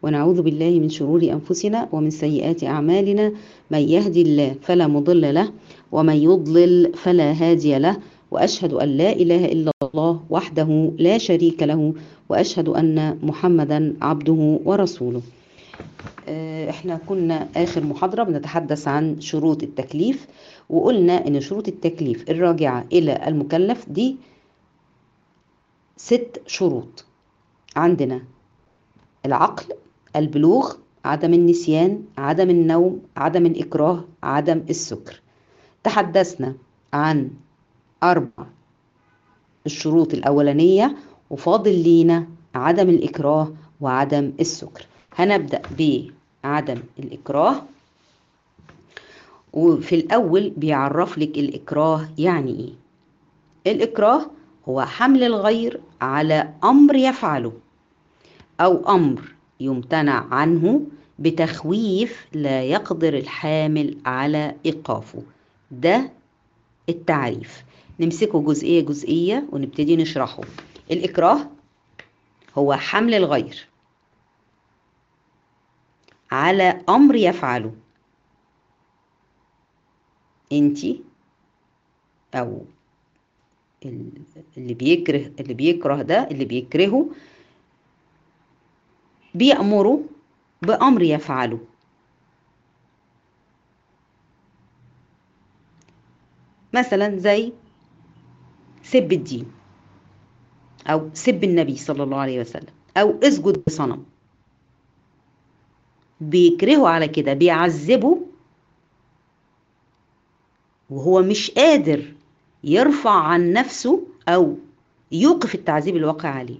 ونعوذ بالله من شرور أنفسنا ومن سيئات أعمالنا من يهدي الله فلا مضل له ومن يضلل فلا هادي له وأشهد أن لا إله إلا الله وحده لا شريك له وأشهد أن محمدا عبده ورسوله احنا كنا آخر محاضرة بنتحدث عن شروط التكليف وقلنا أن شروط التكليف الراجعة إلى المكلف دي ست شروط عندنا العقل البلوغ عدم النسيان عدم النوم عدم الإكراه عدم السكر تحدثنا عن أربع الشروط الأولانية وفاضل لينا عدم الإكراه وعدم السكر هنبدأ بعدم الإكراه وفي الأول بيعرف لك الإكراه يعني إيه الإكراه هو حمل الغير على أمر يفعله أو أمر يمتنع عنه بتخويف لا يقدر الحامل على إيقافه ده التعريف نمسكه جزئية جزئية ونبتدي نشرحه الإكراه هو حمل الغير على أمر يفعله انتي أو اللي بيكره اللي بيكره ده اللي بيكرهه بيأمره بأمر يفعله مثلا زي سب الدين أو سب النبي صلى الله عليه وسلم أو اسجد بصنم بيكرهه على كده بيعذبه وهو مش قادر يرفع عن نفسه أو يوقف التعذيب الواقع عليه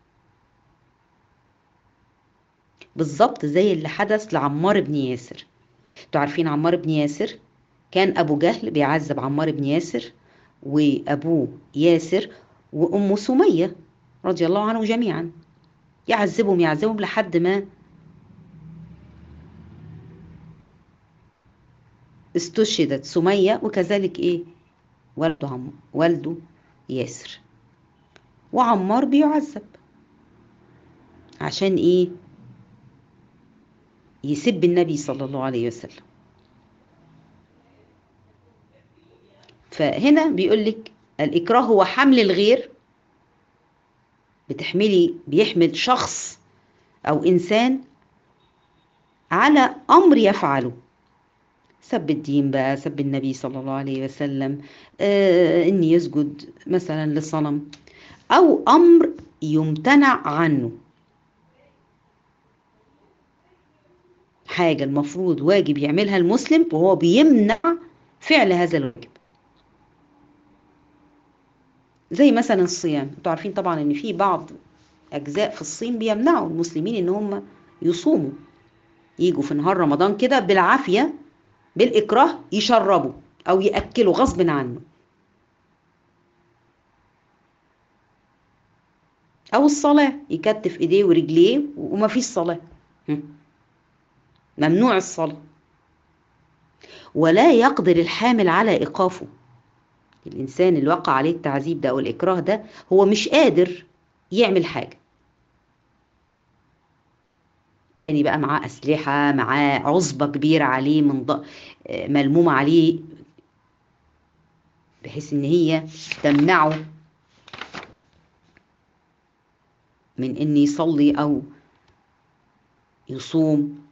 بالظبط زي اللي حدث لعمار بن ياسر انتوا عارفين عمار بن ياسر كان أبو جهل بيعذب عمار بن ياسر وأبوه ياسر وأمه سمية رضي الله عنهم جميعا يعذبهم يعذبهم لحد ما استشهدت سمية وكذلك إيه والده عم والده ياسر وعمار بيعذب عشان إيه يسب النبي صلى الله عليه وسلم فهنا بيقول لك الإكراه هو حمل الغير بتحملي بيحمل شخص أو إنسان على أمر يفعله سب الدين بقى سب النبي صلى الله عليه وسلم آه إني يسجد مثلا للصنم أو أمر يمتنع عنه حاجة المفروض واجب يعملها المسلم وهو بيمنع فعل هذا الواجب زي مثلا الصيام انتوا عارفين طبعا ان في بعض اجزاء في الصين بيمنعوا المسلمين ان هم يصوموا يجوا في نهار رمضان كده بالعافيه بالاكراه يشربوا او ياكلوا غصب عنه او الصلاه يكتف ايديه ورجليه وما فيش صلاه ممنوع الصلاه ولا يقدر الحامل على ايقافه الإنسان اللي وقع عليه التعذيب ده أو الإكراه ده هو مش قادر يعمل حاجة يعني بقى معاه أسلحة معاه عصبة كبيرة عليه من ض... ملمومة عليه بحيث إن هي تمنعه من إن يصلي أو يصوم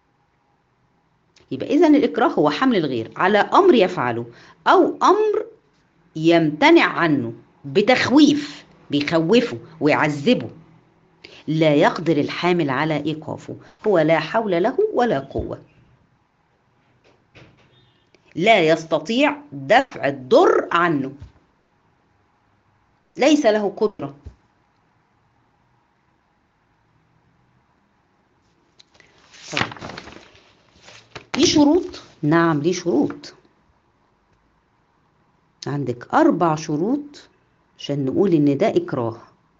يبقى إذا الإكراه هو حمل الغير على أمر يفعله أو أمر يمتنع عنه بتخويف بيخوفه ويعذبه لا يقدر الحامل على ايقافه هو لا حول له ولا قوه لا يستطيع دفع الضر عنه ليس له قدره ليه شروط نعم ليه شروط عندك أربع شروط عشان نقول إن ده إكراه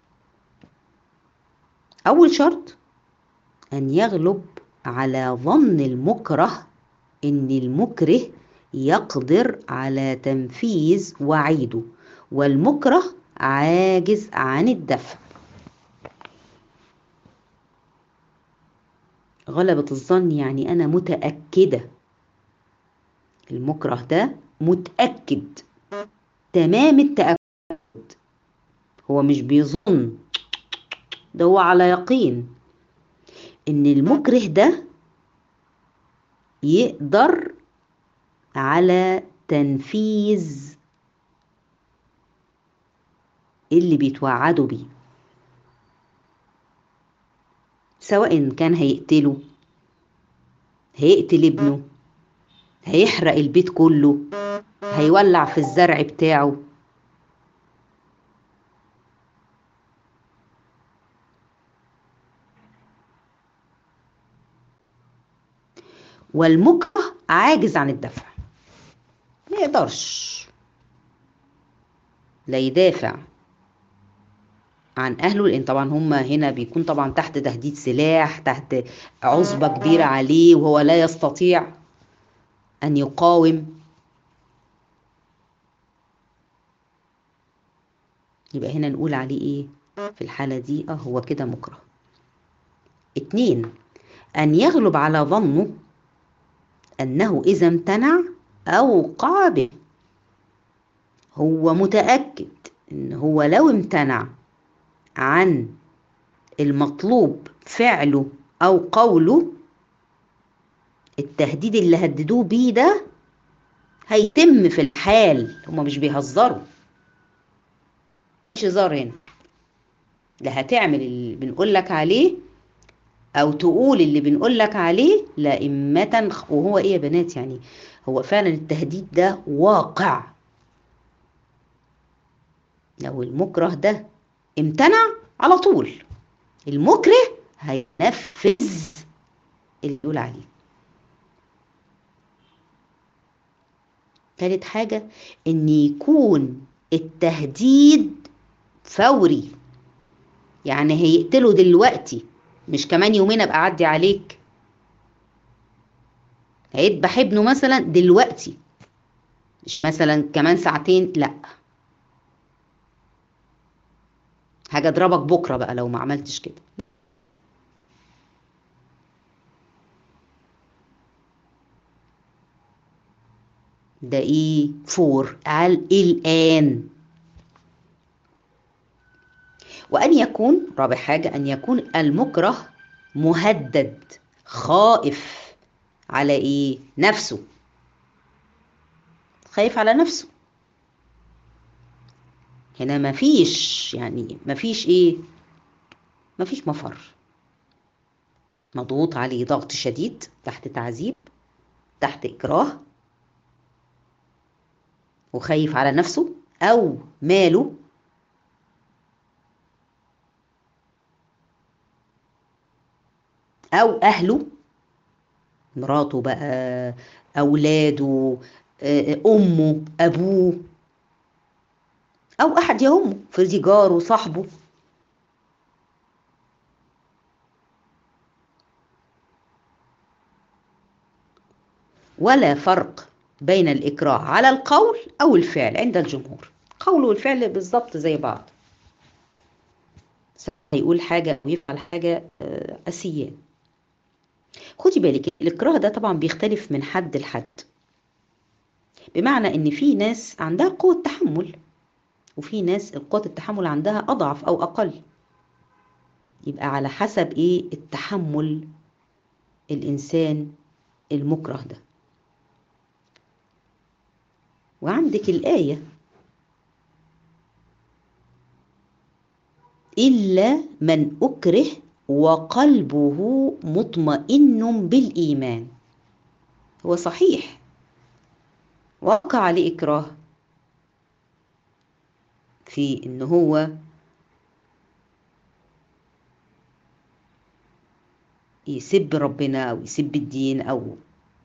أول شرط أن يغلب على ظن المكره إن المكره يقدر على تنفيذ وعيده والمكره عاجز عن الدفع غلبة الظن يعني أنا متأكدة المكره ده متأكد تمام التأكد هو مش بيظن ده هو على يقين إن المكره ده يقدر على تنفيذ اللي بيتوعدوا بيه سواء كان هيقتله هيقتل ابنه هيحرق البيت كله هيولع في الزرع بتاعه والمكره عاجز عن الدفع ما يقدرش لا يدافع عن اهله لان طبعا هم هنا بيكون طبعا تحت تهديد سلاح تحت عصبه كبيره عليه وهو لا يستطيع ان يقاوم يبقى هنا نقول عليه ايه في الحاله دي اه هو كده مكره اتنين ان يغلب على ظنه انه اذا امتنع اوقع به هو متاكد ان هو لو امتنع عن المطلوب فعله او قوله التهديد اللي هددوه بيه ده هيتم في الحال هما مش بيهزروا مش هزار هنا لا هتعمل اللي بنقول لك عليه او تقول اللي بنقول لك عليه لائمة وهو ايه يا بنات يعني هو فعلا التهديد ده واقع لو المكره ده امتنع على طول المكره هينفذ اللي يقول عليه تالت حاجة ان يكون التهديد فوري يعني هيقتله دلوقتي مش كمان يومين ابقى اعدي عليك هيذبح ابنه مثلا دلوقتي مش مثلا كمان ساعتين لا حاجه اضربك بكره بقى لو ما عملتش كده ده ايه فور قال الان وان يكون رابع حاجه ان يكون المكره مهدد خائف على ايه نفسه خايف على نفسه هنا مفيش يعني مفيش ايه مفيش مفر مضغوط عليه ضغط شديد تحت تعذيب تحت اكراه وخايف على نفسه او ماله او اهله مراته بقى اولاده امه ابوه او احد يهمه في جاره صاحبه ولا فرق بين الإكراه على القول أو الفعل عند الجمهور قول والفعل بالظبط زي بعض يقول حاجة ويفعل حاجة أسيان خدي بالك الإكراه ده طبعا بيختلف من حد لحد بمعنى إن في ناس عندها قوة تحمل وفي ناس قوة التحمل عندها أضعف أو أقل يبقى على حسب إيه التحمل الإنسان المكره ده وعندك الآية إلا من أكره وقلبه مطمئن بالإيمان هو صحيح وقع عليه إكراه في إن هو يسب ربنا أو يسب الدين أو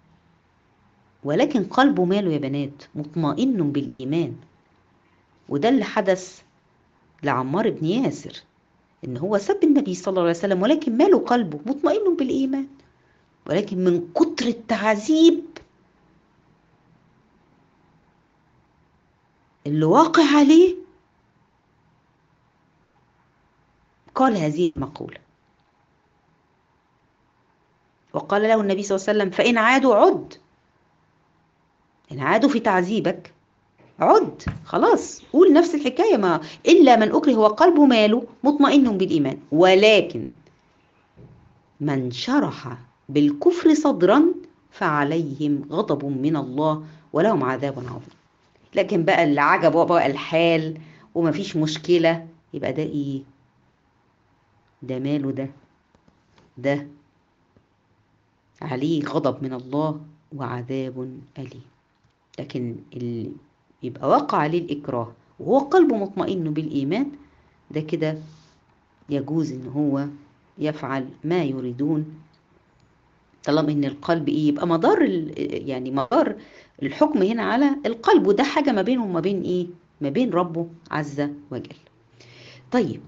ولكن قلبه ماله يا بنات مطمئن بالإيمان وده اللي حدث لعمار بن ياسر إن هو سب النبي صلى الله عليه وسلم ولكن ماله قلبه مطمئن بالإيمان ولكن من كتر التعذيب اللي واقع عليه قال هذه المقولة وقال له النبي صلى الله عليه وسلم فإن عادوا عد إن عادوا في تعذيبك عد خلاص قول نفس الحكاية ما إلا من أكره وقلبه ماله مطمئن بالإيمان ولكن من شرح بالكفر صدرا فعليهم غضب من الله ولهم عذاب عظيم لكن بقى اللي عجبه بقى الحال ومفيش مشكلة يبقى ده ايه ده ماله ده ده عليه غضب من الله وعذاب أليم لكن اللي يبقى وقع عليه الإكراه وهو قلبه مطمئن بالإيمان ده كده يجوز إن هو يفعل ما يريدون طالما إن القلب إيه يبقى مدار يعني مدار الحكم هنا على القلب وده حاجة ما بينه وما بين إيه ما بين ربه عز وجل طيب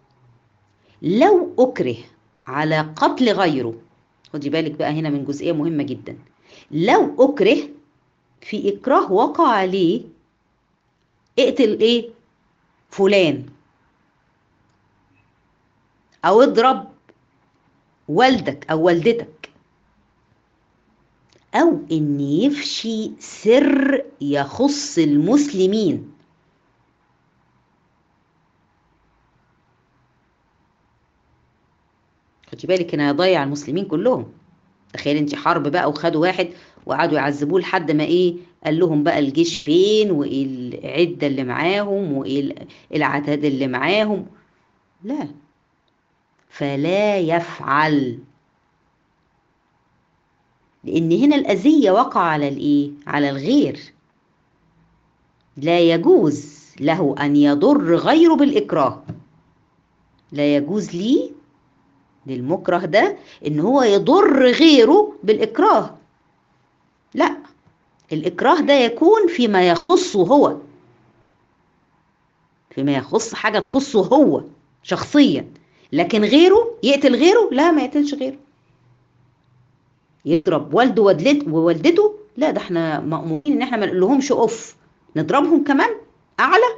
لو أكره على قتل غيره خدي بالك بقى هنا من جزئية مهمة جدا لو أكره في إكراه وقع عليه اقتل إيه فلان أو اضرب والدك أو والدتك أو إن يفشي سر يخص المسلمين خدي بالك هنا هيضيع المسلمين كلهم تخيل انت حرب بقى وخدوا واحد وقعدوا يعذبوه لحد ما ايه قال لهم بقى الجيش فين وايه العده اللي معاهم وايه العتاد اللي معاهم لا فلا يفعل لان هنا الاذيه وقع على الايه على الغير لا يجوز له ان يضر غيره بالاكراه لا يجوز لي للمكره ده ان هو يضر غيره بالاكراه لا الاكراه ده يكون فيما يخصه هو فيما يخص حاجه تخصه هو شخصيا لكن غيره يقتل غيره لا ما يقتلش غيره يضرب والده ووالدته لا ده احنا مأمورين ان احنا ما نقولهمش اوف نضربهم كمان اعلى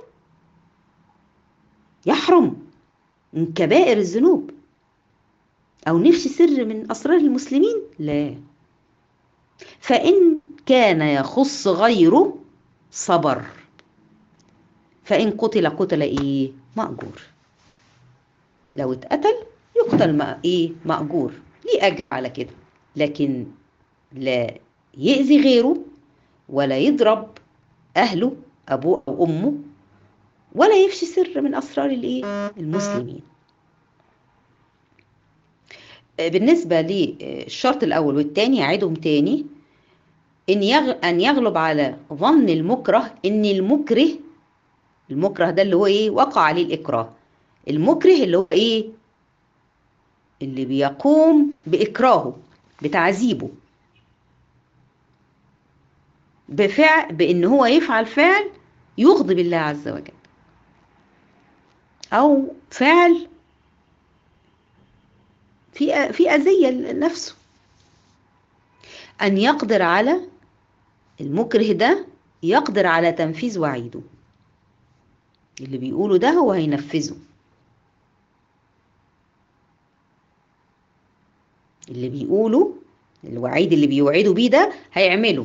يحرم من كبائر الذنوب أو نفشي سر من أسرار المسلمين لا فإن كان يخص غيره صبر فإن قتل قتل إيه مأجور لو اتقتل يقتل ما إيه مأجور ليه أجر على كده لكن لا يأذي غيره ولا يضرب أهله أبوه أو أمه ولا يفشي سر من أسرار الإيه المسلمين بالنسبة للشرط الأول والتاني أعيدهم تاني إن يغ... أن يغلب على ظن المكره إن المكره المكره ده اللي هو إيه وقع عليه الإكراه المكره اللي هو إيه اللي بيقوم بإكراهه بتعذيبه بفعل بإن هو يفعل فعل يغضب الله عز وجل أو فعل في في أذية لنفسه أن يقدر على المكره ده يقدر على تنفيذ وعيده اللي بيقوله ده هو هينفذه اللي بيقوله الوعيد اللي بيوعده بيه ده هيعمله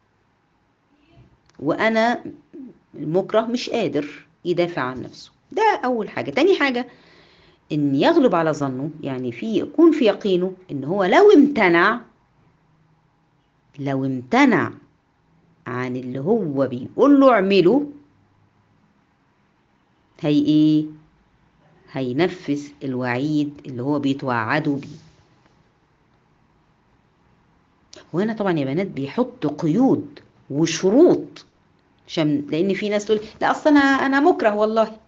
وأنا المكره مش قادر يدافع عن نفسه ده أول حاجة تاني حاجة ان يغلب على ظنه يعني في يكون في يقينه ان هو لو امتنع لو امتنع عن اللي هو بيقول له اعمله هي ايه هينفذ الوعيد اللي هو بيتوعده بيه وهنا طبعا يا بنات بيحط قيود وشروط عشان لان في ناس تقول لا اصل انا انا مكره والله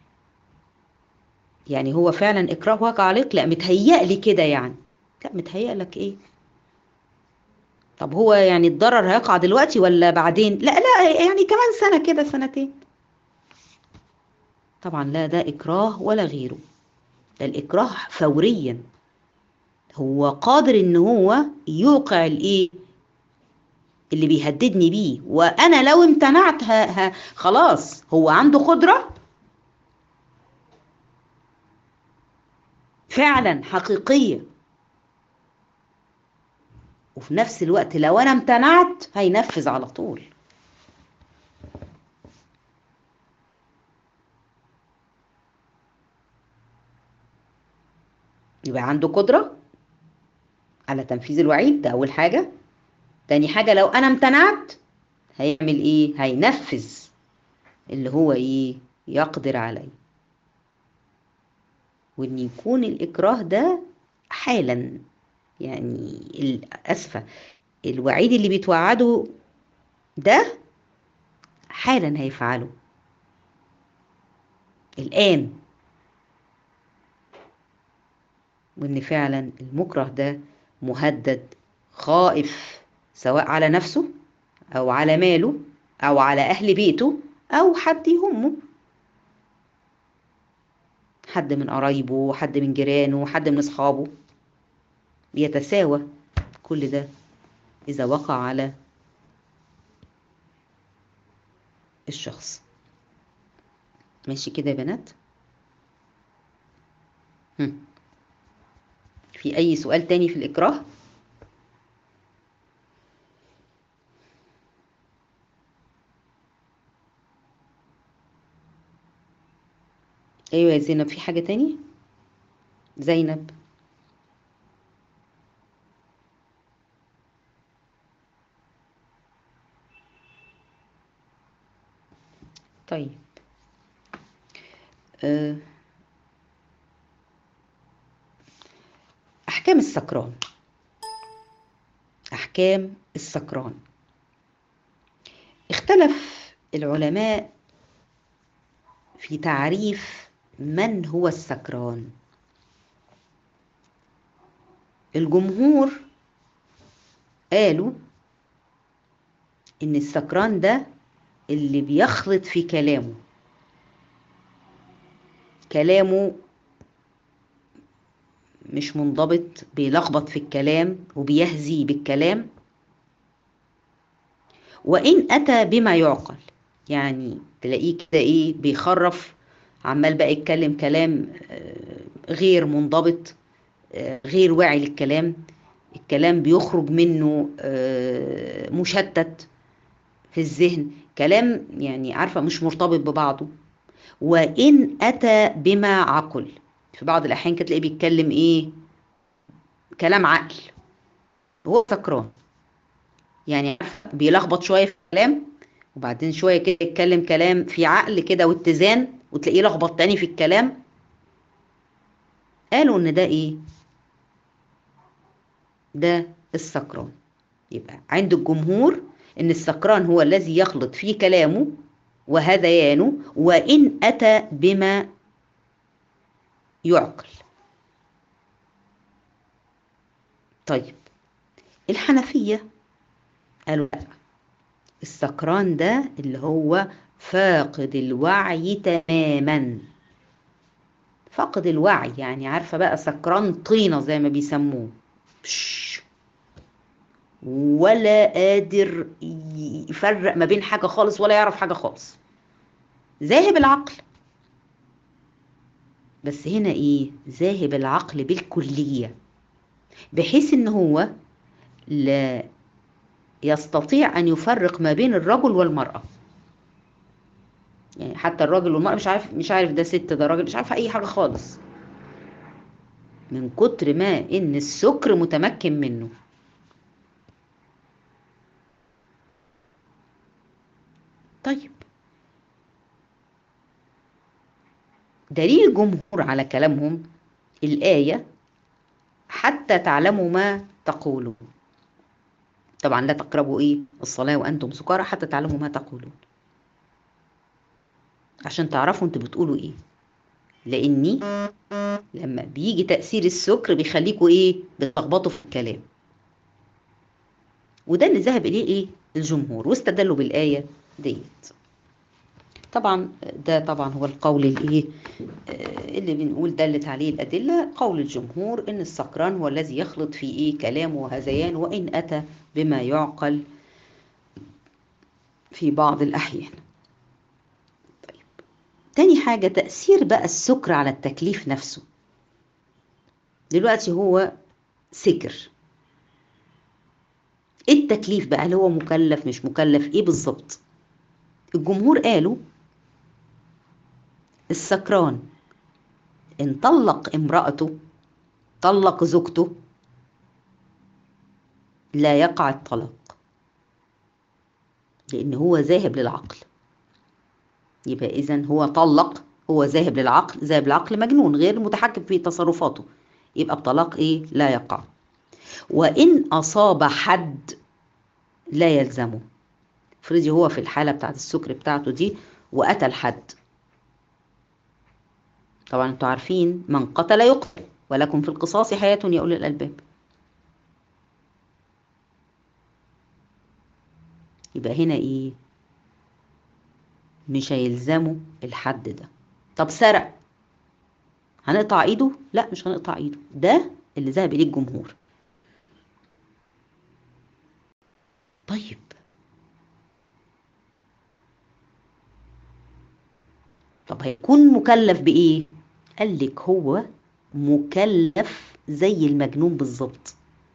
يعني هو فعلا اكراه وقع عليك لا متهيأ لي كده يعني لا متهيأ لك ايه طب هو يعني الضرر هيقع دلوقتي ولا بعدين لا لا يعني كمان سنة كده سنتين طبعا لا ده إكراه ولا غيره ده الإكراه فوريا هو قادر ان هو يوقع الايه اللي بيهددني بيه وانا لو امتنعت ها ها خلاص هو عنده قدره فعلا حقيقيه وفي نفس الوقت لو انا امتنعت هينفذ على طول يبقى عنده قدرة على تنفيذ الوعيد ده أول حاجة تاني حاجة لو أنا امتنعت هيعمل إيه؟ هينفذ اللي هو إيه؟ يقدر عليه وإن يكون الإكراه ده حالا يعني أسفة الوعيد اللي بيتوعده ده حالا هيفعله الآن وإن فعلا المكره ده مهدد خائف سواء على نفسه أو على ماله أو على أهل بيته أو حد يهمه حد من قرايبه حد من جيرانه حد من أصحابه بيتساوى كل ده إذا وقع على الشخص ماشي كده يا بنات هم. في أي سؤال تاني في الإكراه أيوة يا زينب في حاجة تاني زينب طيب أه أحكام السكران أحكام السكران اختلف العلماء في تعريف من هو السكران الجمهور قالوا إن السكران ده اللي بيخلط في كلامه كلامه مش منضبط بيلخبط في الكلام وبيهزي بالكلام وإن أتى بما يعقل يعني تلاقيه كده إيه بيخرف عمال بقى يتكلم كلام غير منضبط غير واعي للكلام الكلام بيخرج منه مشتت في الذهن كلام يعني عارفة مش مرتبط ببعضه وإن أتى بما عقل في بعض الأحيان كده تلاقيه بيتكلم إيه كلام عقل هو سكران يعني بيلخبط شوية في الكلام وبعدين شوية كده يتكلم كلام في عقل كده واتزان وتلاقيه لخبط تاني في الكلام قالوا إن ده إيه ده السكران يبقى عند الجمهور إن السكران هو الذي يخلط في كلامه وهذيانه وإن أتى بما يعقل طيب الحنفية قالوا لا السكران ده اللي هو فاقد الوعي تماما فاقد الوعي يعني عارفة بقى سكران طينة زي ما بيسموه ولا قادر يفرق ما بين حاجة خالص ولا يعرف حاجة خالص ذاهب العقل بس هنا ايه ذاهب العقل بالكلية بحيث ان هو لا يستطيع ان يفرق ما بين الرجل والمرأة يعني حتى الراجل والمرأة مش عارف مش عارف ده ست ده راجل مش عارف اي حاجة خالص من كتر ما ان السكر متمكن منه طيب دليل الجمهور على كلامهم الآية حتى تعلموا ما تقولون طبعا لا تقربوا ايه الصلاة وأنتم سكارى حتى تعلموا ما تقولون عشان تعرفوا انتوا بتقولوا ايه لاني لما بيجي تأثير السكر بيخليكوا ايه بتلخبطوا في الكلام وده اللي ذهب اليه ايه الجمهور واستدلوا بالآية ديت طبعا ده طبعا هو القول الايه اللي بنقول دلت عليه الادله قول الجمهور ان السكران هو الذي يخلط في ايه كلامه وهذيان وان اتى بما يعقل في بعض الاحيان طيب تاني حاجه تاثير بقى السكر على التكليف نفسه دلوقتي هو سكر التكليف بقى هل هو مكلف مش مكلف ايه بالظبط الجمهور قالوا السكران ان طلق امرأته طلق زوجته لا يقع الطلاق لان هو ذاهب للعقل يبقى اذا هو طلق هو ذاهب للعقل ذاهب للعقل مجنون غير متحكم في تصرفاته يبقى الطلاق ايه لا يقع وان اصاب حد لا يلزمه افرضي هو في الحاله بتاعت السكر بتاعته دي وقتل حد طبعا انتوا عارفين من قتل يقتل ولكم في القصاص حياه يا اولي الالباب يبقى هنا ايه مش هيلزموا الحد ده طب سرق هنقطع ايده لا مش هنقطع ايده ده اللي ذهب اليه الجمهور طيب طب هيكون مكلف بايه قال لك هو مكلف زي المجنون بالظبط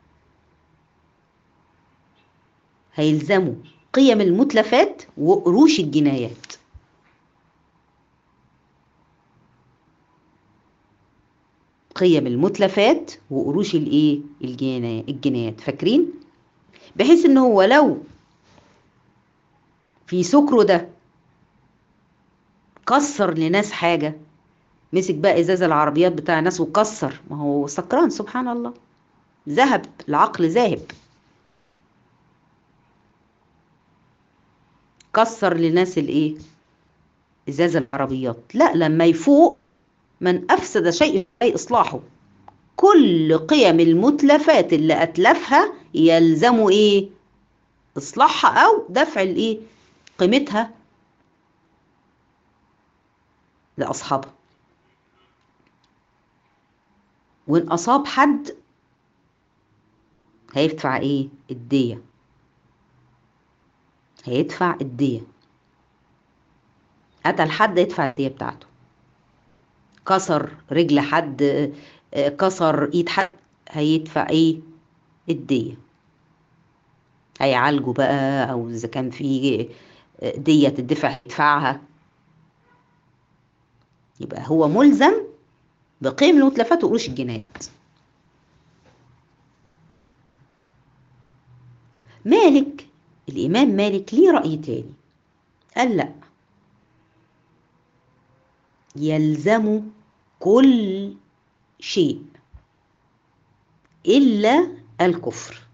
هيلزمه قيم المتلفات وقروش الجنايات قيم المتلفات وقروش الايه الجنايات فاكرين بحيث ان هو لو في سكره ده كسر لناس حاجه مسك بقى ازاز العربيات بتاع ناس وكسر ما هو سكران سبحان الله ذهب العقل ذاهب كسر لناس الايه ازاز العربيات لا لما يفوق من افسد شيء اي اصلاحه كل قيم المتلفات اللي اتلفها يلزم ايه اصلاحها او دفع الايه قيمتها لاصحابها وان اصاب حد هيدفع ايه الديه هيدفع الديه قتل حد يدفع الديه بتاعته كسر رجل حد كسر ايد حد هيدفع ايه الديه هيعالجه بقى او اذا كان في ديه تدفع يدفعها يبقى هو ملزم بقيم المتلفات وقروش الجنايات مالك الإمام مالك ليه رأي تاني قال لأ يلزم كل شيء إلا الكفر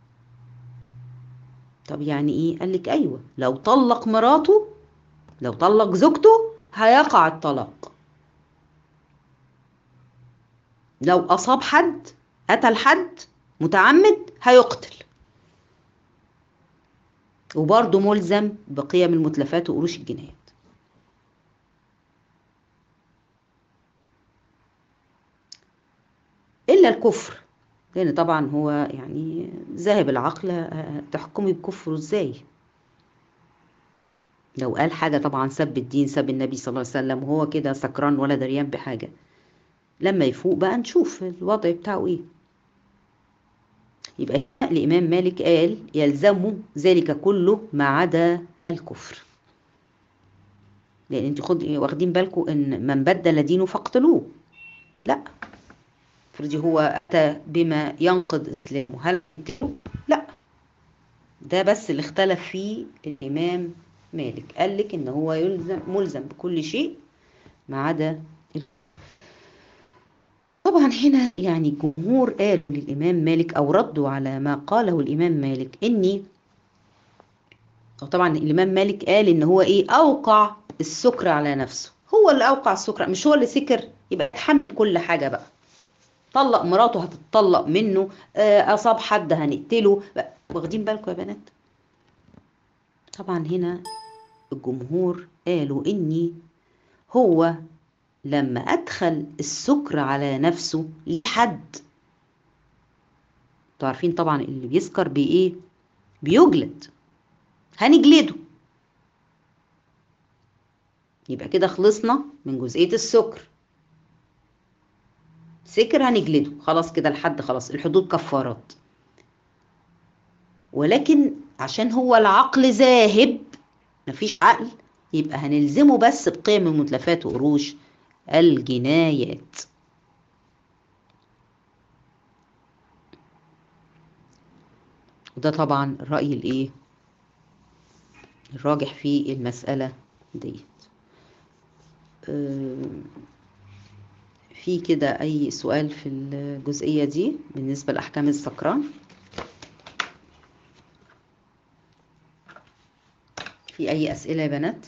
طب يعني إيه؟ قال لك أيوة لو طلق مراته لو طلق زوجته هيقع الطلاق لو أصاب حد قتل حد متعمد هيقتل وبرضه ملزم بقيم المتلفات وقروش الجنايات إلا الكفر لأن طبعا هو يعني ذاهب العقل تحكمي بكفره إزاي لو قال حاجة طبعا سب الدين سب النبي صلى الله عليه وسلم وهو كده سكران ولا دريان بحاجة لما يفوق بقى نشوف الوضع بتاعه ايه يبقى الإمام مالك قال يلزم ذلك كله ما عدا الكفر لأن انتوا خد واخدين بالكم إن من بدل دينه فاقتلوه لا افرضي هو أتى بما ينقض إسلامه هل لا ده بس اللي اختلف فيه الإمام مالك قال لك إن هو يلزم ملزم بكل شيء ما عدا طبعا هنا يعني الجمهور قالوا للإمام مالك أو ردوا على ما قاله الإمام مالك إني طبعا الإمام مالك قال إن هو إيه أوقع السكر على نفسه هو اللي أوقع السكر مش هو اللي سكر يبقى يتحمل كل حاجة بقى طلق مراته هتتطلق منه أصاب حد هنقتله واخدين بالكم يا بنات طبعا هنا الجمهور قالوا إني هو لما أدخل السكر على نفسه لحد انتوا عارفين طبعا اللي بيسكر بإيه بيجلد هنجلده يبقى كده خلصنا من جزئية السكر سكر هنجلده خلاص كده لحد خلاص الحدود كفارات ولكن عشان هو العقل ذاهب مفيش عقل يبقى هنلزمه بس بقيم المتلفات وقروش الجنايات وده طبعا الرأي الايه الراجح في المسألة ديت في كده أي سؤال في الجزئية دي بالنسبة لأحكام السكران في أي أسئلة يا بنات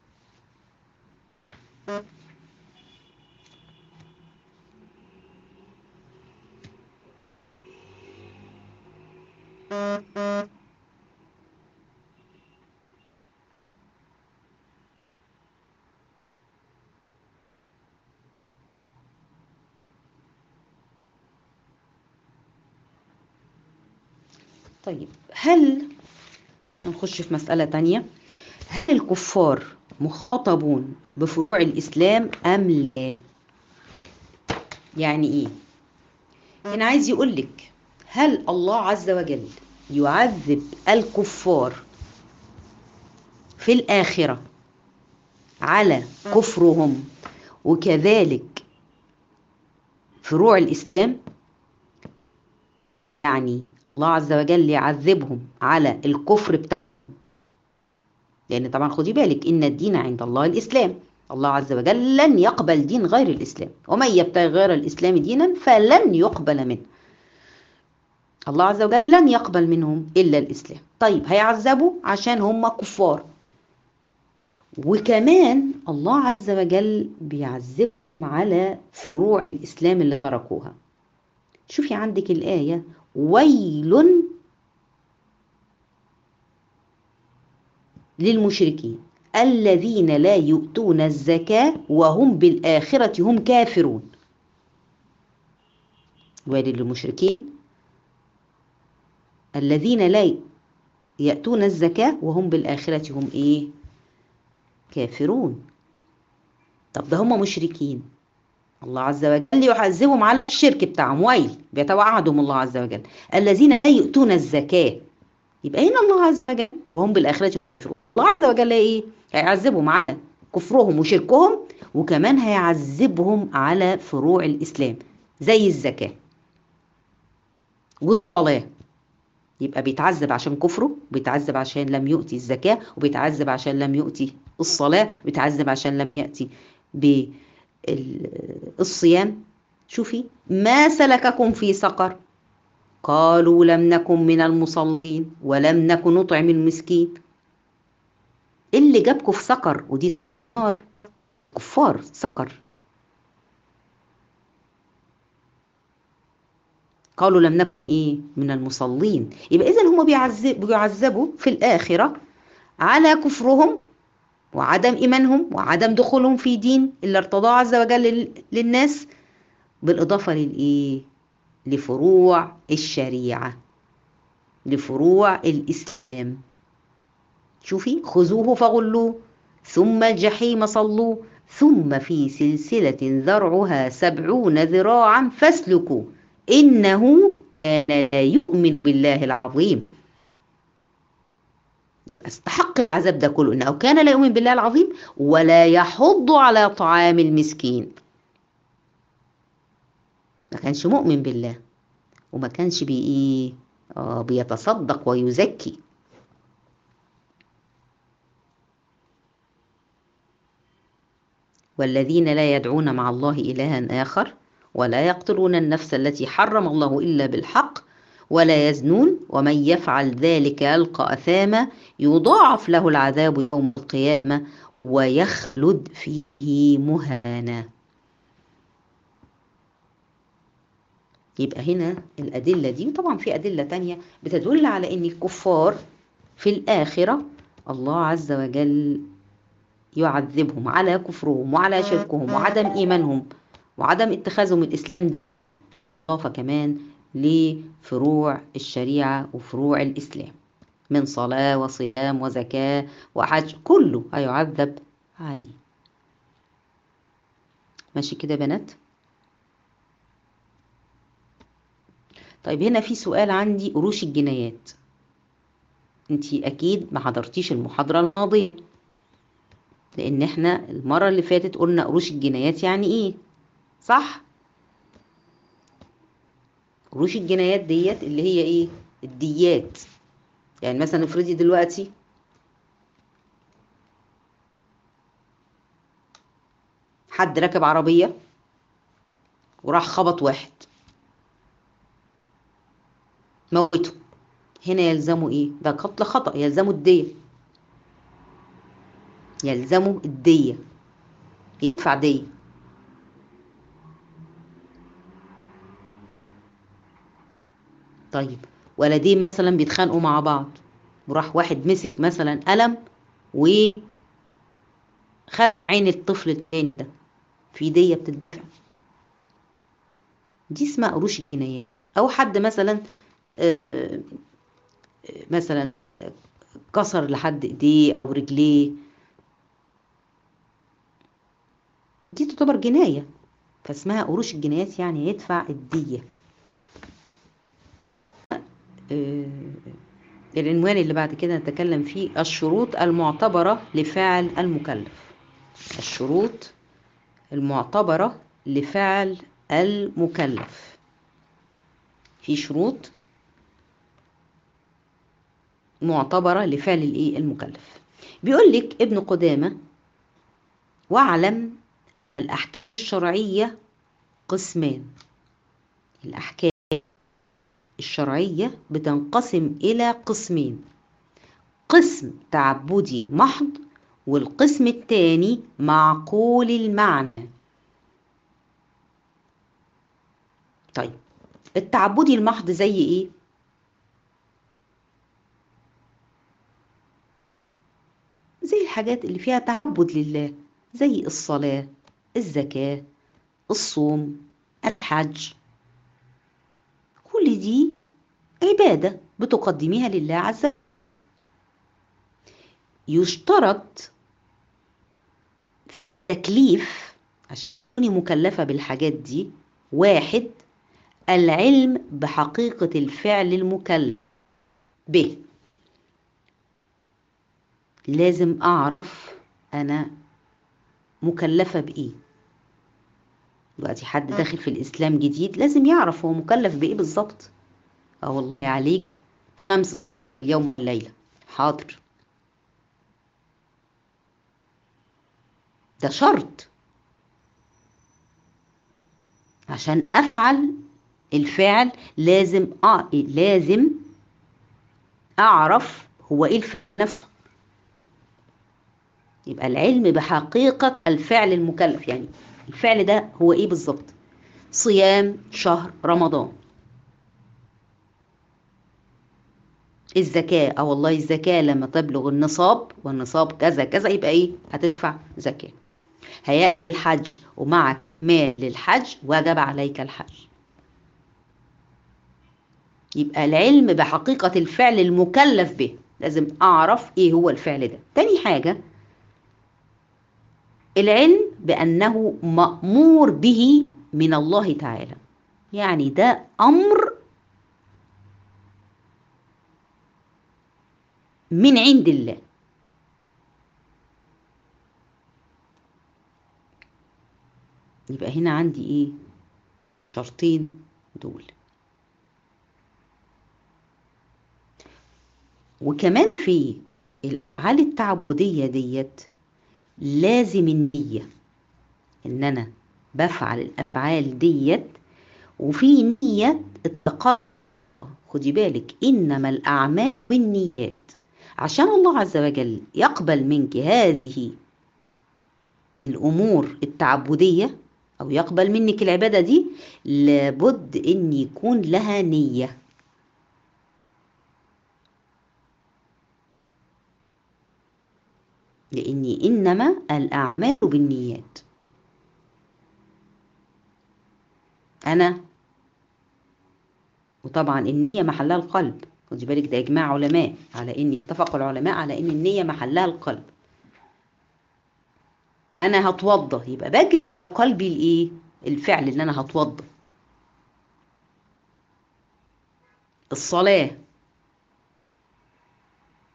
طيب هل نخش في مسألة تانية هل الكفار مخاطبون بفروع الإسلام أم لا يعني إيه أنا عايز يقول لك هل الله عز وجل يعذب الكفار في الآخرة على كفرهم وكذلك فروع الإسلام يعني الله عز وجل يعذبهم على الكفر بتاعهم لأن طبعا خدي بالك إن الدين عند الله الإسلام الله عز وجل لن يقبل دين غير الإسلام ومن يبتغي غير الإسلام دينا فلن يقبل منه الله عز وجل لن يقبل منهم إلا الإسلام طيب هيعذبوا عشان هم كفار وكمان الله عز وجل بيعذبهم على فروع الإسلام اللي تركوها شوفي عندك الآية ويل للمشركين الذين لا يؤتون الزكاة وهم بالآخرة هم كافرون ويل للمشركين الذين لا يأتون الزكاة وهم بالآخرة هم إيه كافرون طب ده هم مشركين الله عز وجل يعذبهم على الشرك بتاعهم ويل بيتوعدهم الله عز وجل الذين لا يؤتون الزكاة يبقى هنا الله عز وجل وهم بالآخرة كافرون الله عز وجل ايه هيعذبهم على كفرهم وشركهم وكمان هيعذبهم على فروع الإسلام زي الزكاة والصلاة يبقى بيتعذب عشان كفره بيتعذب عشان لم يؤتي الزكاة وبيتعذب عشان لم يؤتي الصلاة بيتعذب عشان لم يأتي بالصيام شوفي ما سلككم في سقر قالوا لم نكن من المصلين ولم نكن نطعم المسكين اللي جابكم في سقر ودي كفار سقر قالوا لم نكن ايه من المصلين يبقى اذا هم بيعذب بيعذبوا في الاخره على كفرهم وعدم ايمانهم وعدم دخولهم في دين اللي ارتضاه عز وجل للناس بالاضافه للايه لفروع الشريعه لفروع الاسلام شوفي خذوه فغلوه ثم الجحيم صلوه ثم في سلسله ذرعها سبعون ذراعا فاسلكوا إنه كان لا يؤمن بالله العظيم استحق العذاب ده كله إنه كان لا يؤمن بالله العظيم ولا يحض على طعام المسكين ما كانش مؤمن بالله وما كانش بي إيه آه بيتصدق ويزكي والذين لا يدعون مع الله إلها آخر ولا يقتلون النفس التي حرم الله إلا بالحق ولا يزنون ومن يفعل ذلك يلقى أثاما يضاعف له العذاب يوم القيامة ويخلد فيه مهانا يبقى هنا الأدلة دي طبعا في أدلة تانية بتدل على أن الكفار في الآخرة الله عز وجل يعذبهم على كفرهم وعلى شركهم وعدم إيمانهم وعدم اتخاذهم الإسلام إضافة كمان لفروع الشريعة وفروع الإسلام من صلاة وصيام وزكاة وحج كله هيعذب عادي ماشي كده بنات طيب هنا في سؤال عندي قروش الجنايات انتي اكيد ما حضرتيش المحاضرة الماضية لان احنا المرة اللي فاتت قلنا قروش الجنايات يعني ايه صح قروش الجنايات ديت اللي هي ايه الديات يعني مثلا افرضي دلوقتي حد راكب عربية وراح خبط واحد موته هنا يلزمه ايه ده قتل خطأ يلزمه الدية يلزمه الدية يدفع دية طيب ولدين مثلا بيتخانقوا مع بعض وراح واحد مسك مثلا قلم و خد عين الطفل التاني ده في دية بتدفع دي اسمها قروش الجنايات او حد مثلا مثلا كسر لحد ايديه او رجليه دي تعتبر جناية فاسمها قروش الجنايات يعني يدفع الدية العنوان اللي بعد كده نتكلم فيه الشروط المعتبرة لفعل المكلف الشروط المعتبرة لفعل المكلف في شروط معتبرة لفعل الايه المكلف بيقول لك ابن قدامة واعلم الأحكام الشرعية قسمان الأحكام الشرعية بتنقسم إلى قسمين قسم تعبدي محض والقسم الثاني معقول المعنى طيب التعبدي المحض زي ايه زي الحاجات اللي فيها تعبد لله زي الصلاة الزكاة الصوم الحج كل دي عبادة بتقدميها لله عز وجل يشترط تكليف عشان تكوني مكلفة بالحاجات دي واحد العلم بحقيقة الفعل المكلف به لازم أعرف أنا مكلفة بإيه دلوقتي حد داخل في الإسلام جديد لازم يعرف هو مكلف بإيه بالظبط اه والله عليك خمسة يوم الليلة حاضر ده شرط عشان أفعل الفعل لازم أ... لازم أعرف هو إيه الفعل نفسه يبقى العلم بحقيقة الفعل المكلف يعني الفعل ده هو ايه بالظبط صيام شهر رمضان الزكاة اه والله الزكاة لما تبلغ النصاب والنصاب كذا كذا يبقى ايه هتدفع زكاة هيأتي الحج ومع مال للحج وجب عليك الحج يبقى العلم بحقيقة الفعل المكلف به لازم أعرف إيه هو الفعل ده تاني حاجة العلم بأنه مأمور به من الله تعالى يعني ده أمر من عند الله يبقى هنا عندي ايه شرطين دول وكمان في الافعال التعبديه ديت لازم النيه ان انا بفعل الافعال ديت وفي نيه التقرب خدي بالك انما الاعمال بالنيات عشان الله عز وجل يقبل منك هذه الامور التعبديه او يقبل منك العباده دي لابد ان يكون لها نيه لان انما الاعمال بالنيات انا وطبعا النيه محلها القلب خدي بالك ده اجماع علماء على ان اتفق العلماء على ان النيه محلها القلب انا هتوضى يبقى باجي قلبي الايه الفعل اللي انا هتوضى الصلاه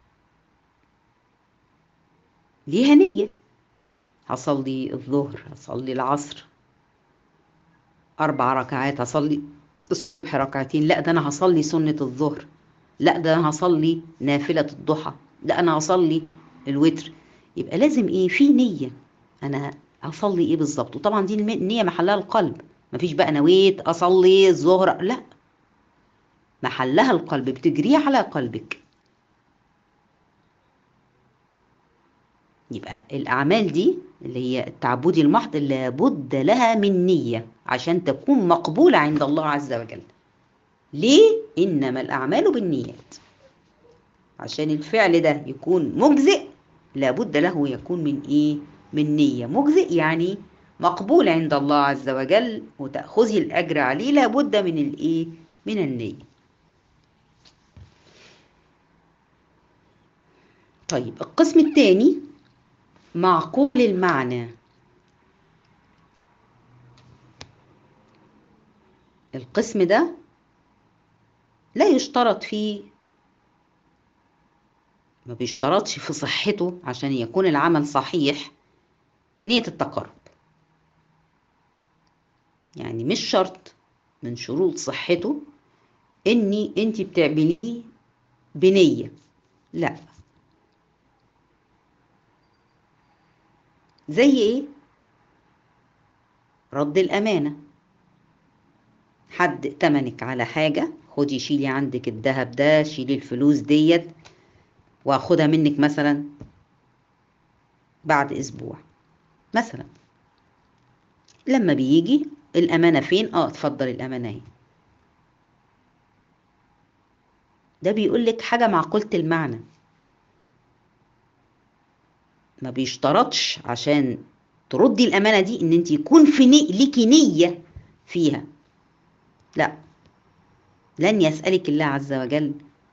ليها نية هصلي الظهر هصلي العصر أربع ركعات هصلي الصبح ركعتين لا ده أنا هصلي سنة الظهر لا ده أنا هصلي نافلة الضحى لا أنا هصلي الوتر يبقى لازم إيه في نية أنا هصلي إيه بالظبط وطبعا دي النية محلها القلب مفيش بقى نويت أصلي الظهر لا محلها القلب بتجريه على قلبك يبقى الأعمال دي اللي هي التعبدي المحض لابد لها من نية عشان تكون مقبولة عند الله عز وجل ليه؟ إنما الأعمال بالنيات عشان الفعل ده يكون مجزئ لابد له يكون من إيه؟ من نية مجزئ يعني مقبول عند الله عز وجل وتأخذي الأجر عليه لابد من الإيه؟ من النية طيب القسم الثاني معقول المعنى القسم ده لا يشترط فيه ما بيشترطش في صحته عشان يكون العمل صحيح نية التقرب يعني مش شرط من شروط صحته اني انت بتعمليه بنية لا زي ايه رد الامانه حد ائتمنك على حاجه خدي شيلي عندك الذهب ده شيلي الفلوس ديت واخدها منك مثلا بعد اسبوع مثلا لما بيجي الامانه فين اه اتفضل الامانه اهي ده بيقول لك حاجه معقوله المعنى ما بيشترطش عشان تردي الامانه دي ان انت يكون في ني... ليكي نيه فيها لا لن يسالك الله عز وجل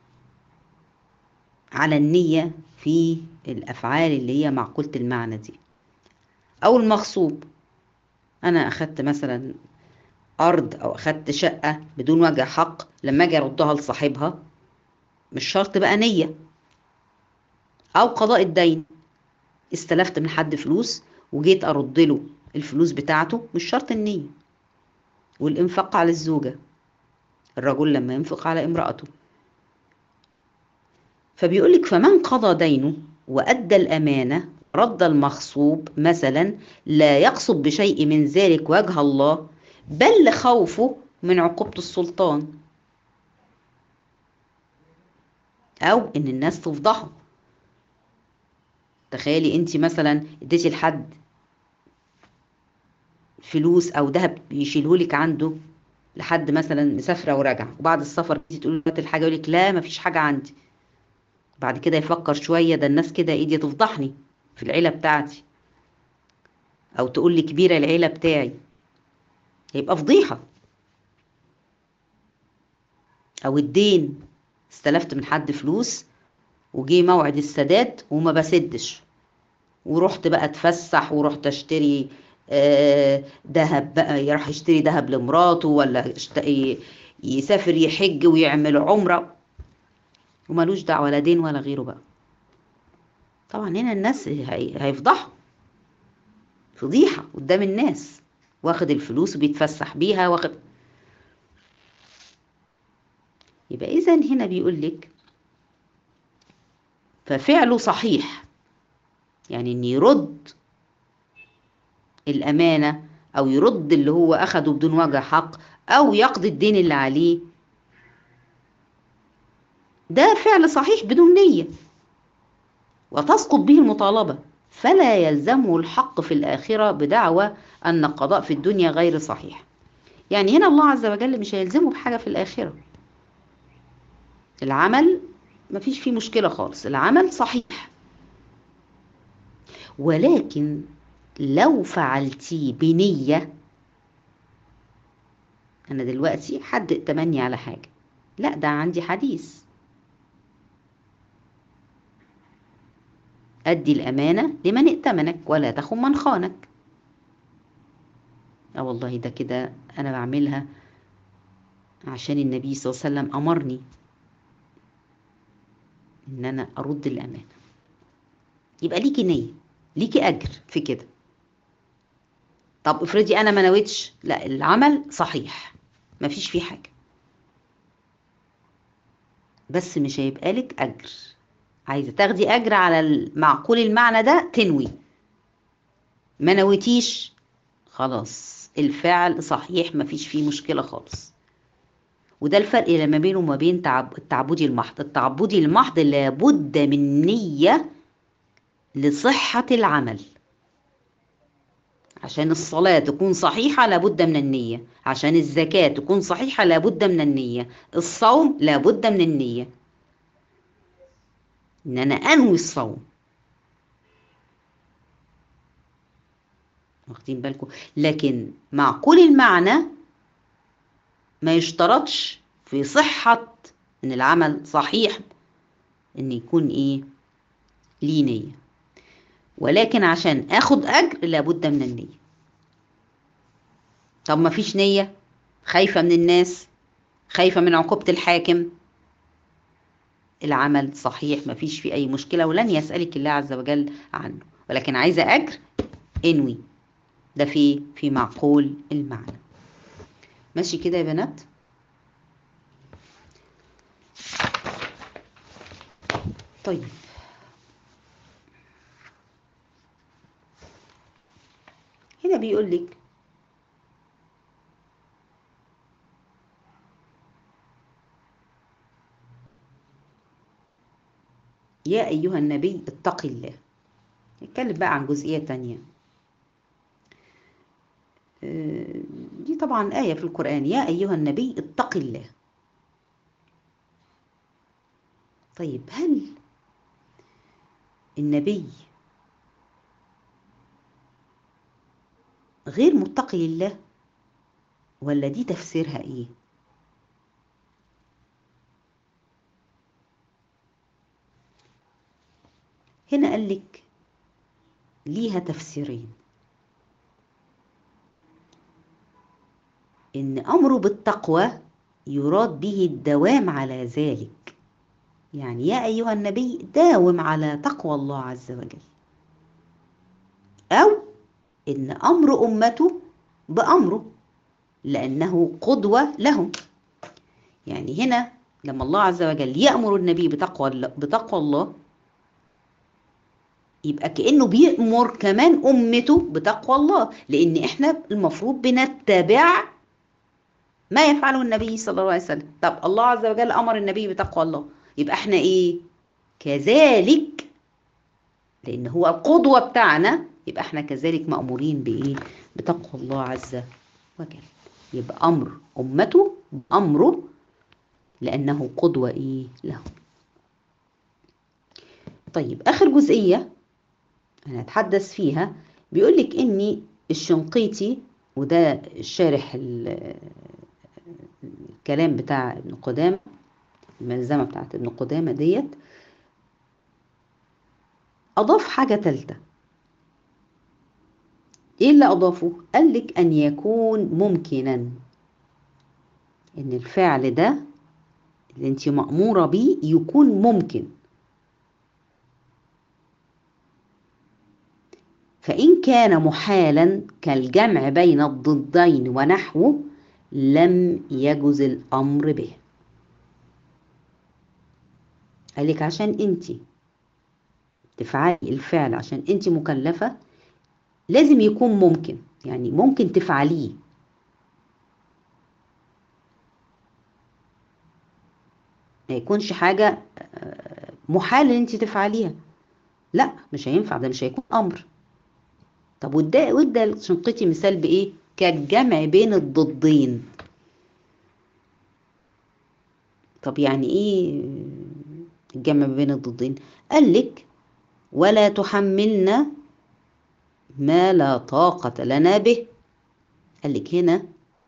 على النيه في الافعال اللي هي معقوله المعنى دي او المغصوب انا اخدت مثلا ارض او اخدت شقه بدون وجه حق لما اجي اردها لصاحبها مش شرط بقى نيه او قضاء الدين استلفت من حد فلوس وجيت ارد له الفلوس بتاعته مش شرط النيه والانفاق على الزوجه الرجل لما ينفق على امراته فبيقولك فمن قضى دينه وادى الامانه رد المغصوب مثلا لا يقصد بشيء من ذلك وجه الله بل لخوفه من عقوبه السلطان او ان الناس تفضحه تخيلي انت مثلا اديتي لحد فلوس او ذهب يشيلهولك عنده لحد مثلا مسافره وراجع وبعد السفر تيجي تقول له الحاجه يقول لك لا مفيش حاجه عندي بعد كده يفكر شويه ده الناس كده ايه دي تفضحني في العيله بتاعتي او تقول لي كبيره العيله بتاعي هيبقى فضيحه او الدين استلفت من حد فلوس وجي موعد السداد وما بسدش ورحت بقى اتفسح ورحت اشتري ذهب بقى يروح يشتري ذهب لمراته ولا يسافر يحج ويعمل عمره وملوش دعوه لا دين ولا غيره بقى طبعا هنا الناس هيفضحوا فضيحه قدام الناس واخد الفلوس وبيتفسح بيها واخد يبقى اذا هنا بيقول لك ففعله صحيح يعني ان يرد الامانه او يرد اللي هو اخده بدون وجه حق او يقضي الدين اللي عليه ده فعل صحيح بدون نيه وتسقط به المطالبه فلا يلزمه الحق في الاخره بدعوى ان القضاء في الدنيا غير صحيح يعني هنا الله عز وجل مش هيلزمه بحاجه في الاخره العمل مفيش فيه مشكله خالص العمل صحيح ولكن لو فعلتيه بنية أنا دلوقتي حد ائتمني على حاجة لا ده عندي حديث أدي الأمانة لمن ائتمنك ولا تخن من خانك اه والله ده كده أنا بعملها عشان النبي صلى الله عليه وسلم أمرني إن أنا أرد الأمانة يبقى ليكي نية ليكي اجر في كده طب افرضي انا ما نويتش لا العمل صحيح مفيش فيه حاجه بس مش هيبقى لك اجر عايزه تاخدي اجر على معقول المعنى ده تنوي ما نويتيش خلاص الفعل صحيح مفيش فيه مشكله خالص وده الفرق لما بينه وما بين تعب التعبدي المحض التعبدي المحض لابد من نيه لصحه العمل عشان الصلاة تكون صحيحة لابد من النية عشان الزكاة تكون صحيحة لابد من النية الصوم لابد من النية ان انا انوي الصوم واخدين بالكم لكن معقول المعنى ما يشترطش في صحة ان العمل صحيح ان يكون ايه ليه نيه ولكن عشان اخد اجر لابد من النية طب ما فيش نية خايفة من الناس خايفة من عقوبة الحاكم العمل صحيح ما فيش فيه اي مشكلة ولن يسألك الله عز وجل عنه ولكن عايزة اجر انوي ده في في معقول المعنى ماشي كده يا بنات طيب هنا بيقول لك يا أيها النبي اتق الله نتكلم بقى عن جزئية تانية دي طبعا آية في القرآن يا أيها النبي اتق الله طيب هل النبي غير متقي لله ولا دي تفسيرها ايه هنا قال لك ليها تفسيرين ان امره بالتقوى يراد به الدوام على ذلك يعني يا ايها النبي داوم على تقوى الله عز وجل او ان امر امته بامره لانه قدوه لهم يعني هنا لما الله عز وجل يامر النبي بتقوى بتقوى الله يبقى كانه بيامر كمان امته بتقوى الله لان احنا المفروض بنتبع ما يفعله النبي صلى الله عليه وسلم طب الله عز وجل امر النبي بتقوى الله يبقى احنا ايه كذلك لان هو القدوه بتاعنا يبقى احنا كذلك مأمورين بإيه؟ بتقوى الله عز وجل يبقى أمر أمته أمره لأنه قدوة إيه لهم طيب آخر جزئية أنا أتحدث فيها بيقول لك إني الشنقيطي وده الشارح الكلام بتاع ابن قدامة الملزمة بتاعت ابن قدامة ديت أضاف حاجة تالتة ايه اللي اضافه قال لك ان يكون ممكنا ان الفعل ده اللي انت مأمورة بيه يكون ممكن فإن كان محالا كالجمع بين الضدين ونحوه لم يجز الأمر به قالك عشان انت تفعلي الفعل عشان انت مكلفة لازم يكون ممكن يعني ممكن تفعليه ما يكونش حاجة محال ان انت تفعليها لا مش هينفع ده مش هيكون امر طب وده وده شنقتي مثال بايه كالجمع بين الضدين طب يعني ايه الجمع بين الضدين قال لك ولا تحملنا ما لا طاقة لنا به قال لك هنا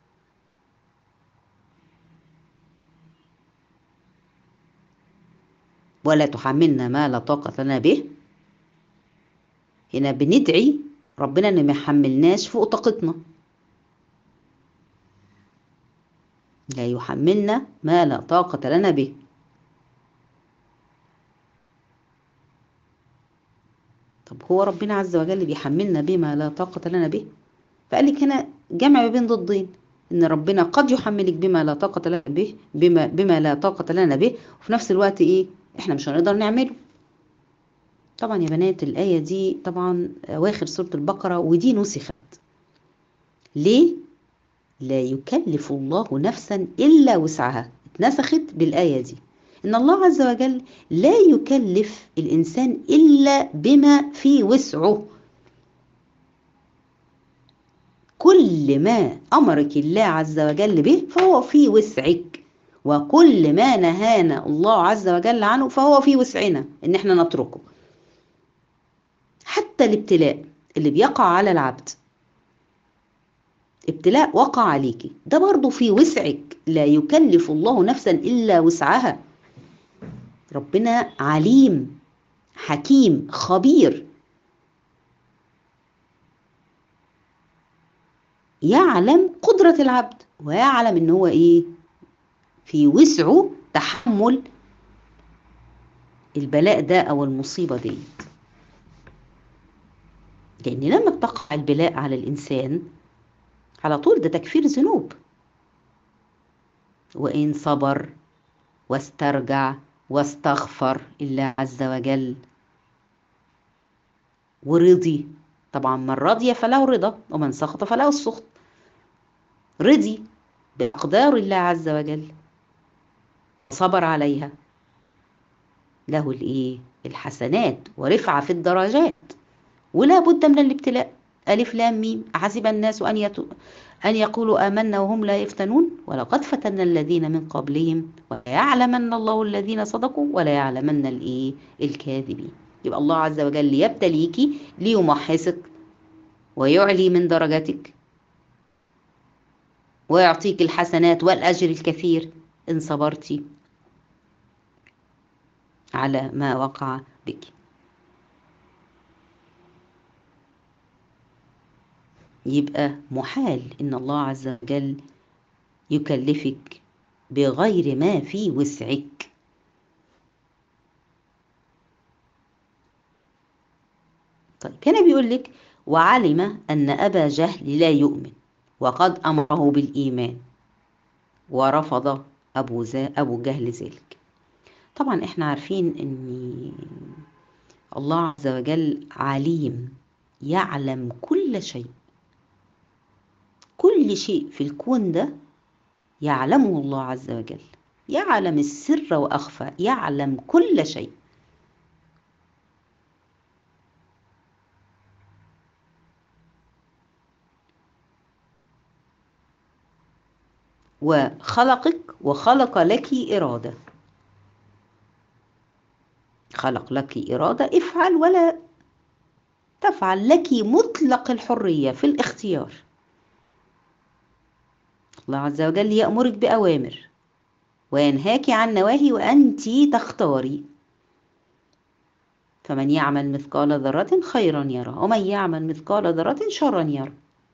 ولا تحملنا ما لا طاقة لنا به هنا بندعي ربنا ان ما يحملناش فوق طاقتنا لا يحملنا ما لا طاقة لنا به طب هو ربنا عز وجل بيحملنا بما لا طاقة لنا به فقال لك هنا جمع بين ضدين ان ربنا قد يحملك بما لا طاقة لنا به بما, بما لا طاقة لنا به وفي نفس الوقت ايه احنا مش هنقدر نعمله طبعا يا بنات الآية دي طبعا أواخر سورة البقرة ودي نسخت ليه؟ لا يكلف الله نفسا إلا وسعها اتنسخت بالآية دي إن الله عز وجل لا يكلف الإنسان إلا بما في وسعه كل ما أمرك الله عز وجل به فهو في وسعك وكل ما نهانا الله عز وجل عنه فهو في وسعنا إن احنا نتركه حتى الابتلاء اللي بيقع على العبد ابتلاء وقع عليكي ده برضو في وسعك لا يكلف الله نفسا إلا وسعها ربنا عليم حكيم خبير يعلم قدرة العبد ويعلم ان هو ايه في وسعه تحمل البلاء ده او المصيبة ديت لان لما بتقع البلاء على الانسان على طول ده تكفير ذنوب وان صبر واسترجع واستغفر الله عز وجل ورضي طبعا من رضي فله الرضا ومن سخط فله السخط رضي بأقدار الله عز وجل صبر عليها له الايه الحسنات ورفعة في الدرجات ولا بد من الابتلاء ألف لام ميم أحسب الناس أن يتو أن يقولوا آمنا وهم لا يفتنون ولقد فتنا الذين من قبلهم ويعلمن الله الذين صدقوا ولا يعلمن الإيه الكاذبين يبقى الله عز وجل يبتليكي ليمحصك ويعلي من درجتك ويعطيك الحسنات والأجر الكثير إن صبرتي على ما وقع بك يبقى محال إن الله عز وجل يكلفك بغير ما في وسعك طيب هنا بيقول لك وعلم أن أبا جهل لا يؤمن وقد أمره بالإيمان ورفض أبو, زا أبو جهل ذلك طبعا احنا عارفين أن الله عز وجل عليم يعلم كل شيء كل شيء في الكون ده يعلمه الله عز وجل يعلم السر وأخفى يعلم كل شيء وخلقك وخلق لك إرادة خلق لك إرادة افعل ولا تفعل لك مطلق الحرية في الاختيار الله عز وجل يأمرك بأوامر وينهاك عن نواهي وأنت تختاري فمن يعمل مثقال ذرة خيرا يرى ومن يعمل مثقال ذرة شرا يرى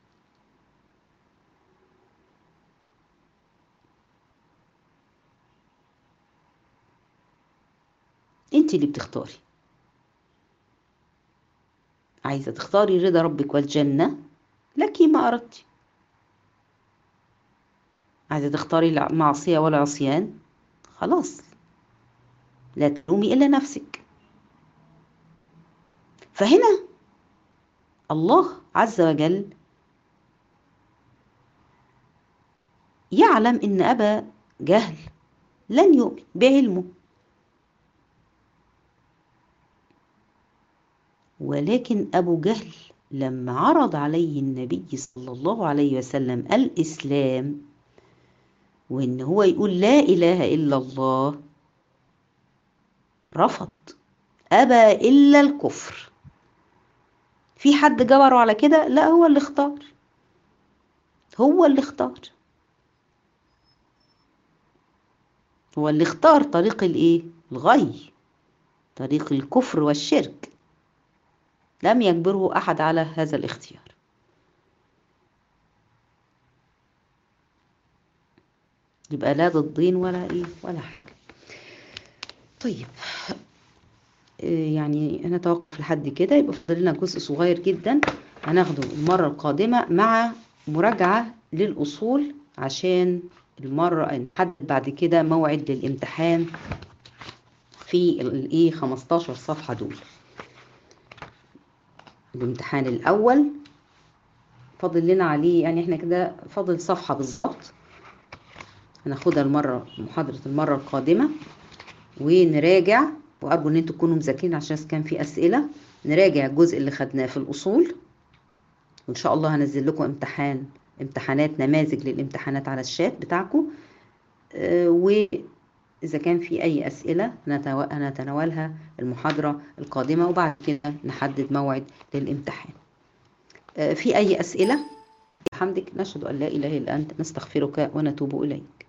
انت اللي بتختاري عايزة تختاري رضا ربك والجنة لك ما أردتي عايزة تختاري المعصية والعصيان خلاص لا تلومي إلا نفسك فهنا الله عز وجل يعلم إن أبا جهل لن يؤمن بعلمه ولكن أبو جهل لما عرض عليه النبي صلى الله عليه وسلم الإسلام وإن هو يقول لا إله إلا الله رفض أبى إلا الكفر في حد جبره على كده لا هو اللي اختار هو اللي اختار هو اللي اختار طريق الايه الغي طريق الكفر والشرك لم يجبره احد على هذا الاختيار يبقى لا ضدين ولا ايه ولا حاجه طيب يعني نتوقف لحد كده يبقى فاضل لنا جزء صغير جدا هناخده المرة القادمة مع مراجعة للأصول عشان المرة نحدد بعد كده موعد للامتحان في الايه 15 صفحة دول الامتحان الأول فاضل لنا عليه يعني احنا كده فاضل صفحة بالظبط هناخدها المرة محاضرة المرة القادمة ونراجع وأرجو إن انتوا تكونوا مذاكرين عشان كان في أسئلة نراجع الجزء اللي خدناه في الأصول وإن شاء الله هنزل لكم امتحان امتحانات نماذج للامتحانات على الشات بتاعكم اه وإذا كان في أي أسئلة هنتناولها المحاضرة القادمة وبعد كده نحدد موعد للامتحان اه في أي أسئلة بحمدك نشهد أن لا إله إلا أنت نستغفرك ونتوب إليك